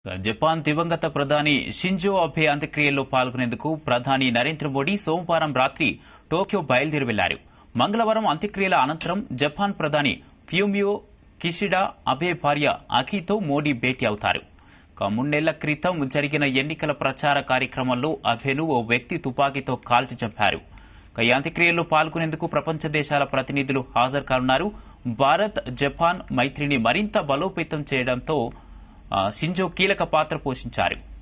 Japan దివంగత ప్రధాని Shinzo Abe అంత్యక్రియల్లో పాల్గొనేందుకు ప్రధాని నరేంద్ర మోడీ సోమవారం రాత్రి టోక్యో బయలుదేరి వెళ్లారు మంగళవారం అంత్యక్రియల అనంతరం జపాన్ ప్రధాని ఫ్యూమియో కిషిడా అబే భార్య అఖితో మోడీ భేటీ అవుతారు ఇక మూడేళ్ల క్రితం జరిగిన ఎన్నికల ప్రచార కార్యక్రమంలో అబేను ఓ వ్యక్తి తుపాకీతో కాల్చి చంపారు ఇక ఈ అంత్యక్రియల్లో పాల్గొనేందుకు ప్రపంచ దేశాల ప్రతినిధులు హాజరు కానున్నారు భారత్ జపాన్ మైత్రిని మరింత బలోపేతం చేయడంతో ఆ, షింజో కీలక పాత్ర పోషించారు